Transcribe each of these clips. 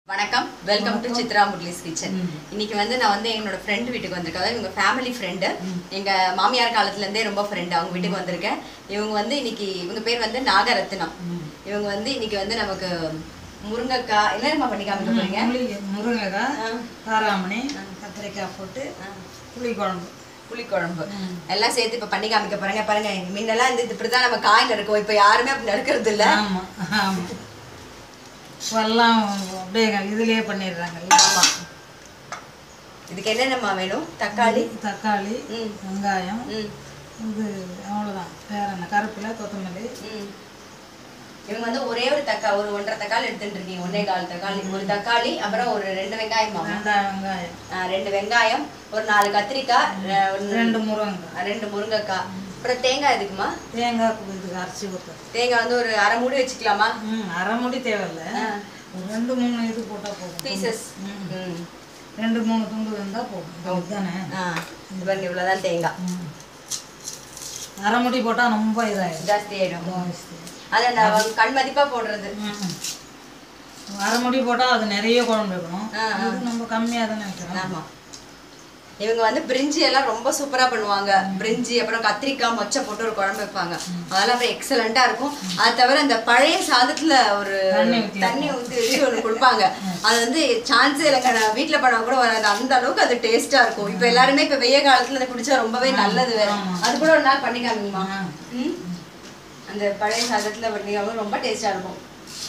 வணக்கம் welcome to Chitra முட்லிஸ் kitchen இன்னைக்கு வந்து நான் வந்து என்னோட ஃப்ரெண்ட் வீட்டுக்கு வந்திருக்கேன் அதாவது இவங்க ஃபேமிலி ஃப்ரெண்டு எங்க மாமியார் காலத்துல இருந்தே ரொம்ப ஃப்ரெண்டு அவங்க வீட்டுக்கு வந்திருக்கேன் இவங்க வந்து இன்னைக்கு இவங்க பேர் வந்து நாகரத்னம் இவங்க வந்து இன்னைக்கு வந்து நமக்கு முருங்கைக்காய் என்னென்னமா பண்ணி காமிக்க போறீங்க புளி முருங்கைக்காய் காராமணி கத்திரிக்காய் போட்டு புளி குழம்பு புளிக்குழம்பு எல்லாம் சேர்த்து இப்ப பண்ணி காமிக்க போறாங்க பாருங்க முன்னெல்லாம் இந்த இப்படிதான் நம்ம காய் நறுக்குவோம் இப்ப யாருமே அப்படி நறுக்கிறது இல்ல ஆமா ஆமா இப்பெல்லாம் அப்படியே இதுலயே பண்ணிடுறாங்க ஆமா இதுக்கு என்னென்னமா வேணும் தக்காளி தக்காளி ம். வெங்காயம் ம் இது அவ்வளோதான் வேற என்ன கருப்பில் கொத்தமல்லி ம். இவங்க வந்து ஒரே ஒரு தக்கா ஒரு ஒன்றரை தக்காளி எடுத்துட்டு இருக்கீங்க ஒன்னே கால் தக்காளி ஒரு தக்காளி அப்புறம் ஒரு ரெண்டு வெங்காயம் மாமா. வெங்காயம் வெங்காயம் ஆ, ரெண்டு வெங்காயம் ஒரு நாலு கத்திரிக்காய் ரெ- ஒரு ரெண்டு முருங்கைக்காய் ரெண்டு முருங்கைக்காய் அப்புறம் தேங்காய் எதுக்குமா தேங்காய் பூ இதுக்கு அரைச்சி ஊற்றுறது தேங்காய் வந்து ஒரு அரை மூடி வச்சுக்கலாமா ம் அரை முடி தேவையில்ல ஒரு ரெண்டு மூணு இது போட்டால் போதும் பீசஸ் ம். ரெண்டு மூணு துண்டு இருந்தால் போதும் அதுதானே ஆ இது பாருங்க இவ்வளோதான் தேங்காய் ம். அரை முடி போட்டால் ரொம்ப இதாகிடும் ஜாஸ்தி ஆயிடும் அதை நான் கண் மதிப்பா போடுறது அரை முடி போட்டால் அது நிறைய குழம்பு வைக்கணும் ஆ, இது நம்ம கம்மியாக தானே வைக்கிறோம் ஆமா இவங்க வந்து பிரிஞ்சி எல்லாம் ரொம்ப சூப்பரா பண்ணுவாங்க பிரிஞ்சி அப்புறம் கத்திரிக்காய் மொச்சை போட்டு ஒரு குழம்பு வைப்பாங்க அதெல்லாம் அப்புறம் எக்ஸலண்டா இருக்கும் அது தவிர இந்த பழைய சாதத்துல ஒரு தண்ணி ஊத்தி தண்ணி ஊத்தி வச்சு ஒண்ணு கொடுப்பாங்க அது வந்து சான்ஸே இல்லைங்க நான் வீட்டுல பண்ணா கூட வராது அந்த அளவுக்கு அது டேஸ்டா இருக்கும் இப்ப எல்லாருமே இப்ப வெய்ய காலத்துல அதை குடிச்சா ரொம்பவே நல்லது வேற அது கூட ஒரு நாள் பண்ணி காமிங்கம்மா ஆ. ம்? அந்த பழைய சாதத்துல பண்ணி காமிங்க ரொம்ப டேஸ்டா இருக்கும்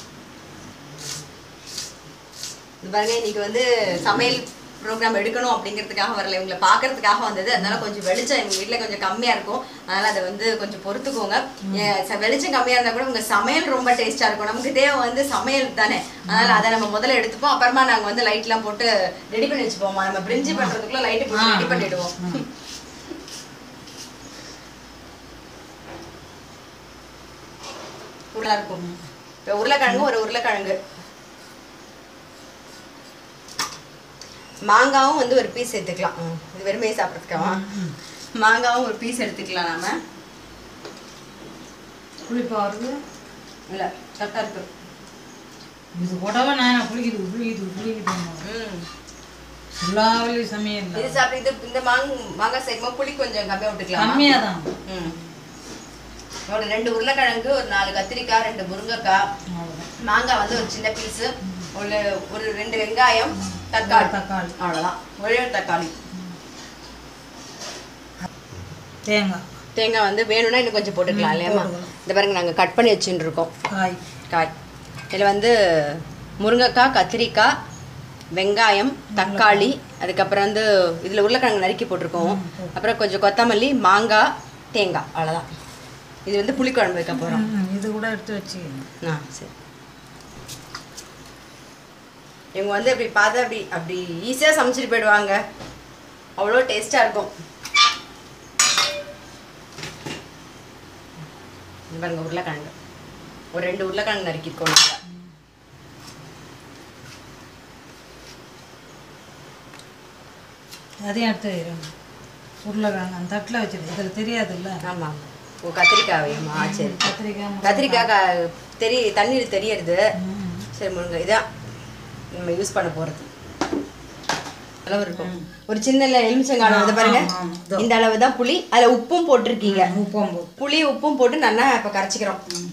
இது பாருங்க இன்னைக்கு வந்து சமையல் ப்ரோக்ராம் எடுக்கணும் அப்படிங்கிறதுக்காக வரல இவங்களை பார்க்கறதுக்காக வந்தது அதனால கொஞ்சம் வெளிச்சம் எங்க வீட்டில் கொஞ்சம் கம்மியா இருக்கும் அதனால அதை வந்து கொஞ்சம் பொறுத்துக்கோங்க ஏன் ச- வெளிச்சம் கம்மியா இருந்தா கூட உங்க சமையல் ரொம்ப டேஸ்டா இருக்கும் நமக்கு தேவை வந்து சமையல் தானே அதனால அதை நம்ம முதல்ல எடுத்துப்போம் அப்புறமா நாங்க வந்து லைட்லாம் போட்டு ரெடி பண்ணி வச்சுப்போமா நம்ம பிரிஞ்சி பண்றதுக்குள்ள லைட் போட்டு ரெடி பண்ணிடுவோம் நல்லா இருக்கும் இப்போ உருளைக்கிழங்கு ஒரு உருளைக்கிழங்கு மாங்காவும் வந்து ஒரு பீஸ் எடுத்துக்கலாம் ம், இது வெறுமையை சாப்பிட்றதுக்காவா மாங்காவும் ஒரு பீஸ் எடுத்துக்கலாம் நாம புளிப்பாக வருது இல்லை கரெக்டாக இருக்கு இது போட்டாவே நான் புளிக்குது புளிக்குது புளிக்குது ம் எல்லா வேலையும் சமையல் இது சாப்பிட்டு இது இந்த மாங் மாங்காய் சேர்க்கும்போது புளி கொஞ்சம் கம்மியாக விட்டுக்கலாம் கம்மியாக தான் ம் ஒரு ரெண்டு உருளைக்கிழங்கு ஒரு நாலு கத்திரிக்காய் ரெண்டு முருங்கைக்காய் அவ்வளோதான் மாங்காய் வந்து ஒரு சின்ன பீஸு ஒரு ஒரு ரெண்டு வெங்காயம் தக்காளி தக்காளி அவ்வளோதான் ஒரே ஒரு தக்காளி தேங்காய் தேங்காய் வந்து வேணும்னா இன்னும் கொஞ்சம் போட்டுக்கலாம் இல்லையாம்மா இந்த பாருங்க நாங்கள் கட் பண்ணி வச்சுட்டு இருக்கோம் காய் காய் இதில் வந்து முருங்கைக்காய் கத்திரிக்காய் வெங்காயம் தக்காளி அதுக்கப்புறம் வந்து இதில் உருளைக்கிழங்கு நறுக்கி போட்டிருக்கோம் அப்புறம் கொஞ்சம் கொத்தமல்லி மாங்காய் தேங்காய் அவ்வளோதான் இது வந்து புளிக்குழம்பு வைக்க போகிறோம் ம், இது கூட எடுத்து வச்சுக்கணும் ஆ சரி இவங்க வந்து அப்படி பார்த்தா அப்படி அப்படி ஈஸியாக சமைச்சிட்டு போயிடுவாங்க அவ்வளோ டேஸ்ட்டாக இருக்கும் இது பாருங்க உருளைக்கிழங்கு ஒரு ரெண்டு உருளைக்கிழங்கு நறுக்கிருக்கோம் நாங்க. அதையும் எடுத்து வைக்கிறோம் உருளைக்கிழங்கு அந்த தட்டில் வச்சிரு இதில் தெரியாதுல்ல ஆமாம் ஓ கத்திரிக்காய் வேணுமா ஆ, சரி கத்திரிக்காய் முருங்கை- கத்திரிக்காய் க- தெரி தண்ணீர் தெரியறது ம். சரி முருங்க இதான் நம்ம யூஸ் பண்ண போகிறது அளவு இருக்கும் ஒரு சின்ன எலுமிச்சங்காலம் வந்து பாருங்க ஆமா, ஆமா. இதோ. இந்த அளவு தான் புளி அதில் உப்பும் போட்டிருக்கீங்க உப்பம் போட்டு புளி உப்பும் போட்டு நல்லா இப்போ கரைச்சிக்கிறோம் ம்.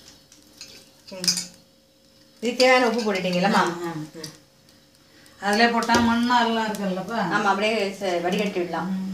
இதுக்கு தேவையான உப்பு போட்டுட்டீங்களா அதில் போட்டால் மண்ணாலாம் இருக்குல்லப்பா ஆமா அப்படியே ச- வடிகட்டி விடலாம் ம்.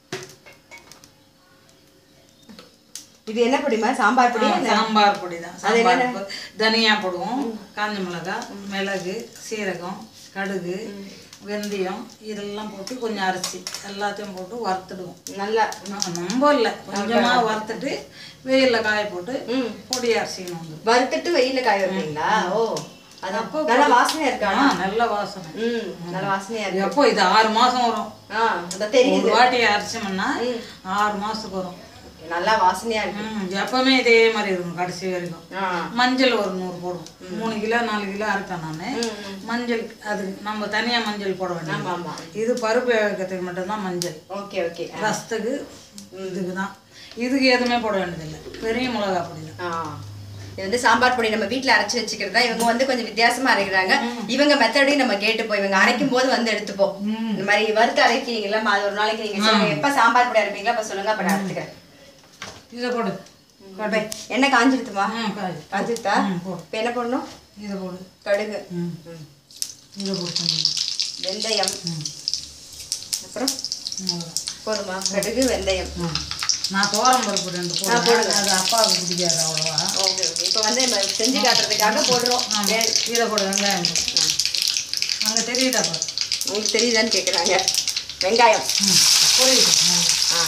இது என்ன பொடிமா சாம்பார் பொடி ஆ, சாம்பார் பொடி தான் அது சாம்பார் என்னென்ன? பொ- தனியா போடுவோம் காஞ்ச மிளகாய் மிளகு சீரகம் கடுகு வெந்தயம் இதெல்லாம் போட்டு கொஞ்சம் அரிசி எல்லாத்தையும் போட்டு வறுத்துடுவோம் நல்லா ஆ, ரொம்ப இல்லை கொஞ்சமாக வறுத்துட்டு வெயிலில் காய போட்டு ம் பொடி அரிசிக்கணும் வந்து வறுத்துட்டு வெயில காய வைப்பீங்களா ஓ அதான் நல்லா வாசனையா இருக்கா ஆ நல்ல வாசனை ம் நல்ல வாசனையா இருக்கு எப்போ இது ஆறு மாதம் வரும் ஆ அதான் தெரியுது ஒரு வாட்டி அரைச்சோம்னா ஆறு மாதத்துக்கு வரும் நல்லா வாசனையா இருக்கு ம், எப்பவுமே இதே மாதிரி இருக்கும் கடைசி வரைக்கும் ஆ மஞ்சள் ஒரு நூறு போடுவோம் மூணு கிலோ நாலு கிலோ அரைப்பேன் நான் ம், ம். மஞ்சள் அது நம்ம தனியாக மஞ்சள் போட வேண்டியது ஆமா ஆமா இது பருப்பு வேகத்துக்கு மட்டும்தான் மஞ்சள் ஓகே ஓகே ரசத்துக்கு இதுக்கு தான் இதுக்கு எதுவுமே போட வேண்டியதில்லை பெரிய மிளகா பொடி தான் ஆ இது வந்து சாம்பார் பொடி நம்ம வீட்ல அரைச்சு வச்சுக்கிறது தான் இவங்க வந்து கொஞ்சம் வித்தியாசமா அரைக்கிறாங்க இவங்க மெத்தடையும் நம்ம கேட்டுப்போம் இவங்க அரைக்கும் போது வந்து எடுத்துப்போம் ம். இந்த மாதிரி வறுத்து அரைக்கிறீங்களா அது ஒரு நாளைக்கு நீங்க சொல்லுங்க எப்ப சாம்பார் பொடி அரைப்பீங்களா அப்ப சொல்லுங்க அப்ப நான் அரைச்சுக்கிறேன் இதை போடு இப்ப எண்ணெய் காஞ்சிடுத்துமா ம் காய் காஞ்சிடுதா ம், போடு. இப்ப என்ன பண்ணணும் இதை போடு கடுகு ம் ம். இதை போடு கொஞ்சம் வெந்தயம் ம் அப்புறம் அவ்வளோதான் போதுமா கடுகு வெந்தயம் ம் நான் தோரம் பருப்பு ரெண்டு ஆ, போடுங்க. போடுவேன் அது அப்பாவுக்கு பிடிக்காது அவ்வளோவா ஓகே ஓகே இப்போ வந்து நம்ம செஞ்சு காட்டுறதுக்காக போடுறோம் ஆமாம் ஏ- இதை போடு வெங்காயம் போடு அங்கே தெரியுதா பாரு உங்களுக்கு தெரியுதான்னு கேட்குறாங்க வெங்காயம் ம் புரியுது ம். ஆ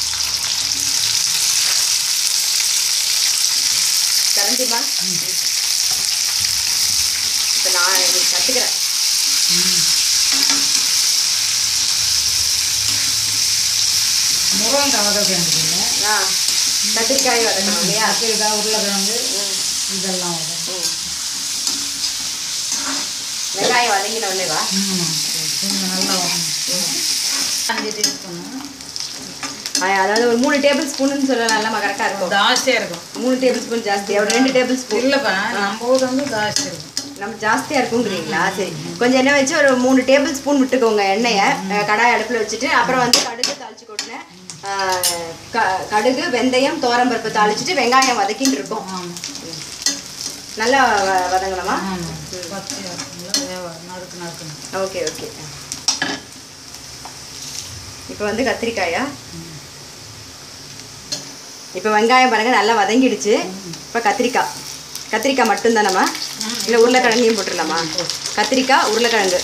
கரண்டிமா இப்போ நான் இன்னைக்கு கற்றுக்கிறேன் ம். முருங்கக்காய் வதக்க வேண்டியதில்லை ஆ கத்திரிக்காய் வதக்கணும் இல்லையா கத்திரிக்காய் உருளைக்கிழங்கு ம் இதெல்லாம் வதக்கும் ம் வெங்காயம் வதங்கின உடனே வா ம் கொஞ்சம் நல்லா வதக்கணும் அஞ்சு டீஸ்பூனு ஆ, அதாவது ஒரு மூணு டேபிள் ஸ்பூன்னு சொல்லலாம்ல கரெக்டாக இருக்கும் ஜாஸ்தியாக இருக்கும் மூணு டேபிள் ஸ்பூன் ஜாஸ்தி ஒரு ரெண்டு டேபிள் ஸ்பூன் இல்லைப்பா நம்ம ஊர் வந்து ஜாஸ்தி இருக்கும் நம்ம ஜாஸ்தியாக இருக்குங்கிறீங்களா சரி கொஞ்சம் எண்ணெய் வச்சு ஒரு மூணு டேபிள் ஸ்பூன் விட்டுக்கோங்க எண்ணெயை அஹ், கடாய் அடுப்பில் வச்சுட்டு அப்புறம் வந்து கடுகு தாளிச்சு கொட்டினேன் கடுகு வெந்தயம் பருப்பு தாளிச்சிட்டு வெங்காயம் வதக்கிட்டு இருக்கோம் ஆமாம் நல்லா வ- வதங்கணுமா ஆமாம் பச்சையாக இருக்குங்களா வேவ நறுக்கு நறுக்கணும் ஓகே ஓகே இப்போ வந்து கத்திரிக்காயா இப்போ வெங்காயம் பாருங்க நல்லா வதங்கிடுச்சு இப்போ கத்திரிக்காய் கத்திரிக்காய் மட்டும்தானம்மா இல்லை உருளைக்கிழங்கையும் போட்டுடலாமா கத்திரிக்காய் உருளைக்கிழங்கு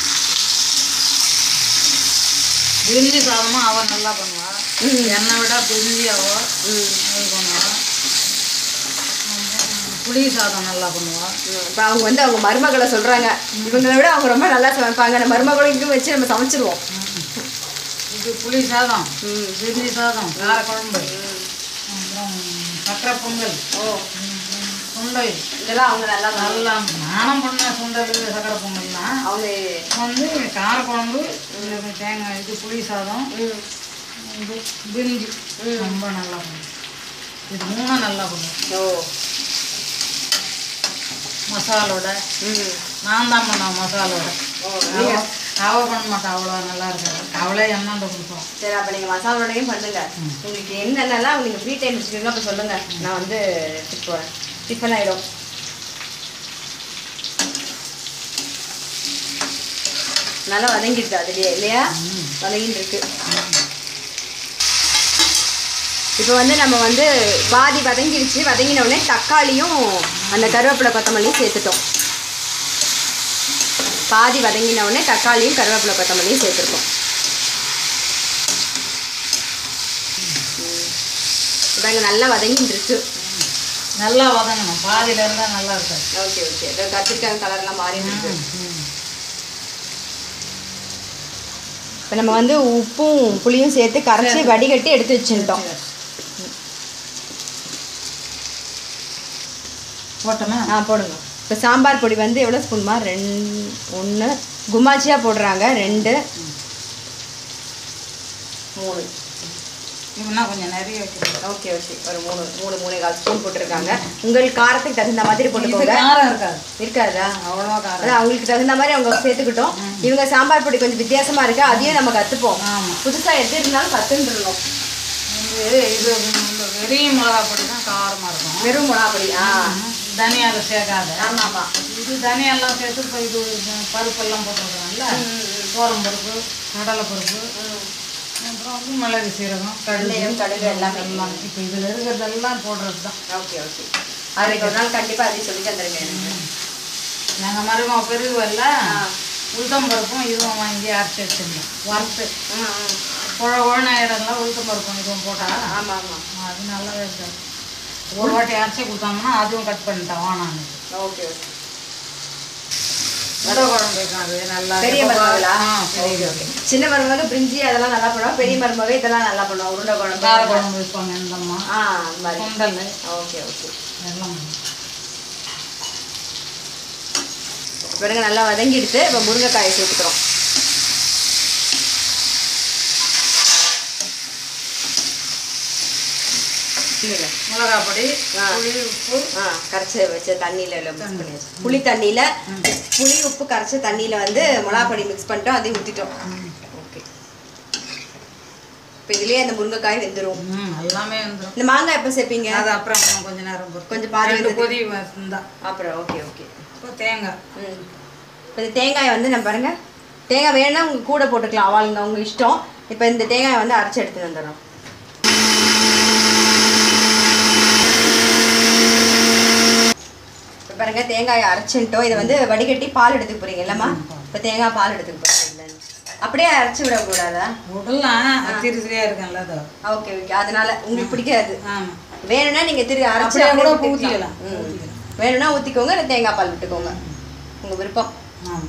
பிரிஞ்சி சாதமும் அவள் நல்லா பண்ணுவா ம். என்னை விட பிரிஞ்சி அவள் ம் அது பண்ணுவா அப்புறம் புளி சாதம் நல்லா பண்ணுவா இப்போ அவங்க வந்து அவங்க மருமகளை சொல்றாங்க இவங்களை விட அவங்க ரொம்ப நல்லா சமைப்பாங்க நம்ம மருமகளுக்கும் வச்சு நம்ம சமைச்சிருவோம் இது புளி சாதம் ம் பிரிஞ்சி சாதம் காரக்குழம்பு அப்புறம் சக்கரை பொங்கல் ஓ சுண்டல் இதெல்லாம் அவங்க நல்லா பண்ணுவாங்க. நல்லா நானும் பண்ணேன் சுண்டல் சக்கரை பொங்கல்லாம் அவங்க வந்து காரக்குழம்பு இந்த தேங்காய் இது புளி சாதம் ம் இது பிரிஞ்சி ரொம்ப நல்லா பண்ணும் இது மூணும் நல்லா பண்ணும் ஓ மசாலோட ம் நான் தான் பண்ணேன் மசாலோட ஓ அவ நீங்க அவ பண்ண மாட்டா அவ்வளோ நல்லா இருக்காது அவளே எண்ணாண்ட கொடுப்போம் சரி அப்போ நீங்கள் மசாலோடையும் பண்ணுங்க உங்களுக்கு என்னென்னலாம் நீங்கள் ஃப்ரீ டைம் வச்சுக்கோங்க அப்போ சொல்லுங்க நான் வந்து இப்போ டிஃபன் ஆகிடும் நல்லா வதங்கிடுது அதுலயே இல்லையா வதங்கிட்டு இருக்கு இப்போ வந்து நம்ம வந்து பாதி வதங்கிடுச்சு வதங்கின உடனே தக்காளியும் அந்த கருவேப்பிலை கொத்தமல்லியும் சேர்த்துட்டோம் பாதி வதங்கின உடனே தக்காளியும் கருவேப்பிலை கொத்தமல்லியும் சேர்த்துருக்கோம் இதாங்க நல்லா வதங்கிட்டு இருக்கு நல்லா வதங்கணும் பாதியில இருந்தால் நல்லா இருக்காது ஓகே ஓகே கத்திரிக்காய் கலர்லாம் மாறி இருக்கு ம். இப்போ நம்ம வந்து உப்பும் புளியும் சேர்த்து கரைச்சி வடிகட்டி எடுத்து வச்சுட்டோம் போட்டோமா ஆ போடுங்க இப்போ சாம்பார் பொடி வந்து எவ்வளோ ஸ்பூன்மா ரெண்டு ஒன்று குமாச்சியாக போடுறாங்க ரெண்டு மூணு இப்படின்னா கொஞ்சம் நிறைய வைக்கணும் ஓகே ஓகே ஒரு மூணு மூணு மூணே கால் ஸ்பூன் போட்டிருக்காங்க உங்களுக்கு காரத்துக்கு தகுந்த மாதிரி இது போட்டுக்கோங்க காரம் இருக்காது இருக்காதா அவ்வளோவா காரம் அதான் அவங்களுக்கு தகுந்த மாதிரி அவங்க சேர்த்துக்கிட்டோம் இவங்க சாம்பார் பொடி கொஞ்சம் வித்தியாசமா இருக்கு அதையும் நம்ம கத்துப்போம் ஆமாம் புதுசா எது இருந்தாலும் கத்துன்றணும் இது இது இந்த வெறிய மிளகா பொடி தான் காரமாக இருக்கும் வெறும் மிளகா பொடி ஆ தனியாக சேர்க்காத ஆமா ஆமா இது தனியெல்லாம் சேர்த்து இப்போ இது பருப்பெல்லாம் போட்டுருக்குறாங்கல்ல சோளம் பருப்பு கடலை பருப்பு அப்புறம் வந்து மிளகு சீரகம் கடுகு வெந்தயம், கடுகு எல்லாமே. எல்லாம் இப்போ இதில் இருக்கிறதெல்லாம் போடுறது தான் ஓகே ஓகே அதுக்கு ஒரு நாள் கண்டிப்பா அதையும் சொல்லி தந்துருங்க எனக்கு எங்கள் மருமக பெருகுவல்ல உளுத்தம் பருப்பும் இதுவும் வாங்கி அரைச்சி வச்சிருந்தோம் வறுத்து ம், ம். குழ குழன ஆயிரம்லாம் உளுத்தம் பருப்பும் இதுவும் போட்டா ஆமா ஆமா அது நல்லாவே இருக்காது ஒரு வாட்டி அரைச்சி கொடுத்தாங்கன்னா அதுவும் கட் பண்ணிட்டேன் வானான்னு ஓகே ஓகே வடை குழம்பு இருக்காது நல்லா பெரிய மருமகளா ஆ ஓகே பெரிய ஓகே சின்ன மருமக பிரிஞ்சி அதெல்லாம் நல்லா பண்ணுவோம் பெரிய மருமக இதெல்லாம் நல்லா பண்ணுவோம் உருண்டை குழம்பு கார குழம்பு வைப்பாங்க இந்த அம்மா ஆ அந்த மாதிரி சுண்டல் ஓகே ஓகே எல்லாம் பிறகு நல்லா வதங்கிடுத்து இப்போ முருங்கைக்காயை சேர்த்துக்கிறோம் இல்லை மிளகாய் பொடி ஆ. புளி உப்பு ஆ கரைச்சி வச்ச தண்ணியில் மிக்ஸ் பண்ணியாச்சு புளி தண்ணியில் புளி உப்பு கரைச்ச தண்ணியில் வந்து மிளகா பொடி மிக்ஸ் பண்ணிட்டோம் அதையும் ஊற்றிட்டோம் ஓகே இப்போ இதுலேயே அந்த முருங்கைக்காய் வெந்துடும் ம் எல்லாமே வந்துடும் இந்த மாங்காய் எப்போ சேர்ப்பீங்க அது அப்புறம் இன்னும் கொஞ்ச நேரம் பொறுத்து. கொஞ்சம் பாதி ரெண்டு வெந்தது. கொதி இருந்தா அப்புறம் ஓகே ஓகே இப்போ தேங்காய் ம் இப்போ இந்த தேங்காயை வந்து நம்ம பாருங்க தேங்காய் வேணும்னா உங்க கூட போட்டுக்கலாம் அவளுங்க உங்க இஷ்டம் இப்போ இந்த தேங்காயை வந்து அரைச்சி எடுத்துட்டு வந்துடுறோம் இப்போ பாருங்க தேங்காயை அரைச்சிட்டோம் இதை வந்து வடிகட்டி பால் எடுத்துக்க போறீங்க இல்லம்மா இப்போ தேங்காய் பால் எடுத்துக்க போறீங்க அப்படியே அரைச்சி விடக்கூடாதா விடலாம் திரி திரியா இருக்கும்ல அது ஓகே ஓகே அதனால உங்களுக்கு பிடிக்காது ஆமா வேணும்னா நீங்க திரு அரைச்சி அப்படியே கூட அப்படியே ஊத்திக்கலாம். ஊத்திக்கலாம். ம். வேணும்னா ஊத்திக்கோங்க இல்லை தேங்காய் பால் விட்டுக்கோங்க உங்க விருப்பம் ஆமா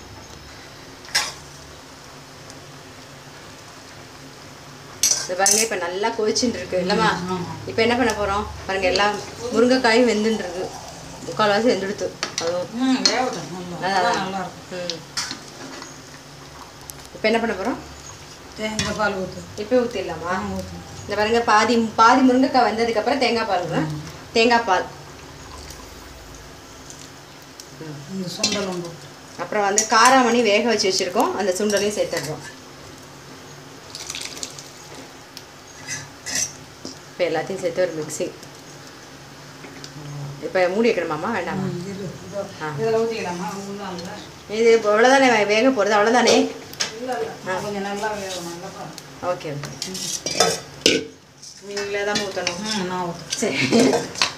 இது பாருங்க இப்போ நல்லா கொதிச்சுட்டு இருக்கு இல்லைம்மா ஆமா இப்போ என்ன பண்ண போறோம் பாருங்க எல்லாம் முருங்கைக்காயும் வெந்துட்டு இருக்கு முக்கால்வாசி வெந்துடுத்து அதுவும் ம் வேகட்டும் நல்லா அதான். அதான் நல்லா இருக்கும் ம் இப்போ என்ன பண்ண போறோம் தேங்காய் பால் ஊற்று இப்போ ஊற்றிடலாமா ஆ ஊற்று இந்த பாருங்க பாதி பாதி முருங்கைக்காய் வெந்ததுக்கப்புறம் தேங்காய் பால் தேங்காய் பால் இந்த சுண்டலும் போட்டு அப்புறம் வந்து காராமணி வேக வச்சு வச்சிருக்கோம் அந்த சுண்டலையும் சேர்த்துடுறோம் இப்போ எல்லாத்தையும் சேர்த்து ஒரு மிக்சிங் இப்போ மூடி வைக்கணுமாம்மா வேண்டாமா ம், இரு இதோ ஆ. இதில் ஊற்றிக்கலாமா உள்ள இல்லை இது இப்போ அவ்வளோதானே வேக போகிறது அவ்வளோதானே இல்லை இல்லை கொஞ்சம் நல்லா வேகணும் நல்லா பாரு. ஓகே ஓகே நீங்களே தான் ஊற்றணும் ம் நான் ஊற்றுறேன் சரி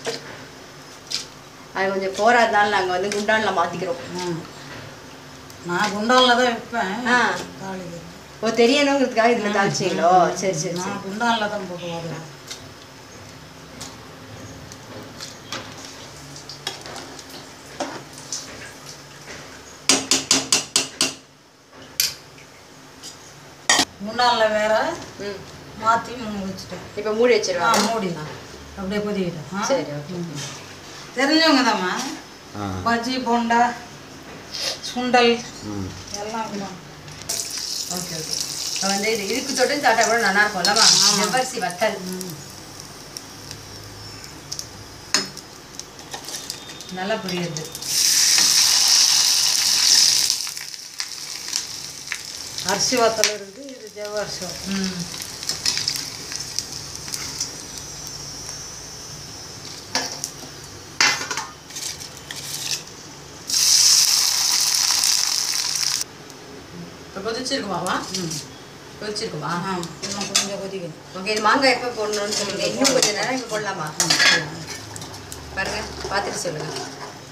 அது கொஞ்சம் போராதனால நாங்கள் வந்து குண்டானில் மாற்றிக்கிறோம் ம் நான் குண்டானில் தான் வைப்பேன் ஆ. தாளிக்கு ஓ தெரியணுங்கிறதுக்காக இதில் தாளிச்சிங்களோ சரி சரி சரி நான் குண்டானில் தான் போட்டு வாடுறேன் குண்டானில் வேற ம் மாற்றி மூணு வச்சுட்டேன் இப்போ மூடி ஆ வச்சிருவாங்க மூடிடலாம் அப்படியே கொதிக்கிட்டேன் ஆ? சரி ஓகே தெரிஞ்சவங்க தாம்மா ஆ பஜ்ஜி போண்டா சுண்டல் ம் எல்லாம் இருக்கும். ஓகே ஓகே இப்போ வந்து இது இதுக்கு தொட்டு சாப்பிட்டா கூட நல்லா இருக்கும் இல்லவா ஜவ்வரிசி வத்தல் நல்லா புரியுது அரிசி வத்தல் இருக்குது இது ஜவ்வரிசி வத்தல் ம் இப்போ கொதிச்சிருக்குமாமா ம் கொதிச்சிருக்குமா ஆ இன்னும் கொஞ்சம் கொதிக்கணும் ஓகே இது மாங்காய் எப்போ போடணும்னு சொல்லுங்க இன்னும் கொஞ்சம் நேரம் இங்கே போடலாமா பாருங்க பார்த்துட்டு சொல்லுங்க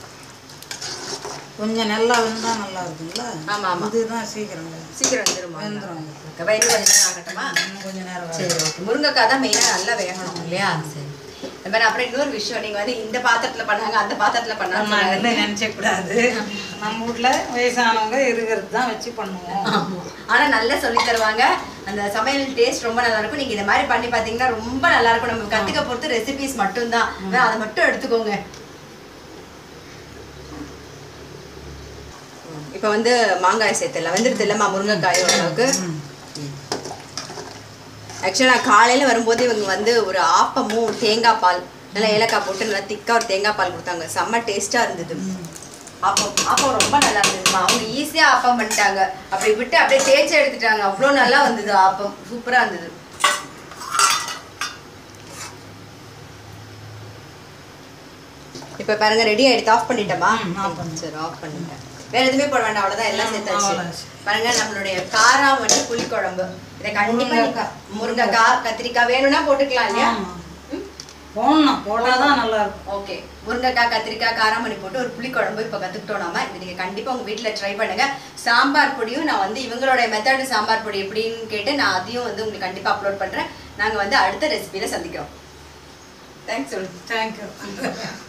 கொஞ்சம் நல்லா வெந்தால் நல்லா இருக்குங்களா ஆமா, ஆமா. இதுதான் சீக்கிரம் வேகும். சீக்கிரம் வந்துருமா வெந்துரும் ஓகே இன்னும் கொஞ்சம் நேரம் ஆகட்டுமா இன்னும் கொஞ்சம் நேரம் சரி வேகும். ஓகே முருங்கைக்காய் தான் மெயினாக நல்லா வேகணும் இல்லையா சரி அது மாதிரி அப்புறம் இன்னொரு விஷயம் நீங்கள் வந்து இந்த பாத்திரத்தில் பண்ணாங்க அந்த பாத்திரத்தில் நம்ம பண்ணாங்க அதில் நினச்சக்கூடாது நம்ம வீட்டில் வயசானவங்க இருக்கிறது தான் வச்சு பண்ணுவோம் ஆனா நல்லா சொல்லி தருவாங்க அந்த சமையல் டேஸ்ட் ரொம்ப நல்லா இருக்கும் நீங்க இந்த மாதிரி பண்ணி பாத்தீங்கன்னா ரொம்ப நல்லா இருக்கும் நம்ம கத்துக்க பொறுத்து ரெசிபிஸ் மட்டும்தான் அதான் அதை மட்டும் எடுத்துக்கோங்க இப்போ வந்து மாங்காய் சேர்த்துடலாம் வெந்துருது இல்லைம்மா முருங்கைக்காய் ஓரளவுக்கு ஆக்சுவலாக நான் காலையில் வரும்போது இவங்க வந்து ஒரு ஆப்பமும் தேங்காய் பால் நல்லா ஏலக்காய் போட்டு நல்லா திக்காக ஒரு தேங்காய் பால் கொடுத்தாங்க செம்ம டேஸ்ட்டாக இருந்தது ஆப்பம் ஆப்பம் ரொம்ப நல்லா இருந்ததுமா அவங்க ஈஸியாக ஆப்பம் பண்ணிட்டாங்க அப்படி விட்டு அப்படியே தேய்ச்சி எடுத்துட்டாங்க அவ்வளோ நல்லா வந்தது ஆப்பம் சூப்பராக இருந்தது இப்போ பாருங்க ரெடி ஆயிடுத்து ஆஃப் பண்ணிட்டோமா ம், off பண்ணிட்டேன். சரி ஆஃப் பண்ணிட்டேன் வேற எதுவுமே போட வேண்டாம் அவ்வளோதான் எல்லாம் ம், சேர்த்தாச்சு அவ்வளவுதான். பாருங்க நம்மளுடைய காராமணி புளிக்குழம்பு இதை கண்டிப்பா நீங்க முருங்கைக்காய் கத்திரிக்காய் வேணும்னா போட்டுக்கலாம் இல்லையா ஆமா. போடணும் போட்டால் தான் நல்லா இருக்கும் ஓகே முருங்கைக்காய் கத்திரிக்காய் காராமணி போட்டு ஒரு புளிக்குழம்பு இப்போ கற்றுக்கிட்டோம் நாம இது நீங்கள் கண்டிப்பாக உங்கள் வீட்டில் ட்ரை பண்ணுங்க சாம்பார் பொடியும் நான் வந்து இவங்களோட மெத்தடு சாம்பார் பொடி எப்படின்னு கேட்டு நான் அதையும் வந்து உங்களுக்கு கண்டிப்பாக அப்லோட் பண்ணுறேன் நாங்கள் வந்து அடுத்த ரெசிபியில் சந்திக்கிறோம் தேங்க்ஸ் சொல்லு தேங்க்யூ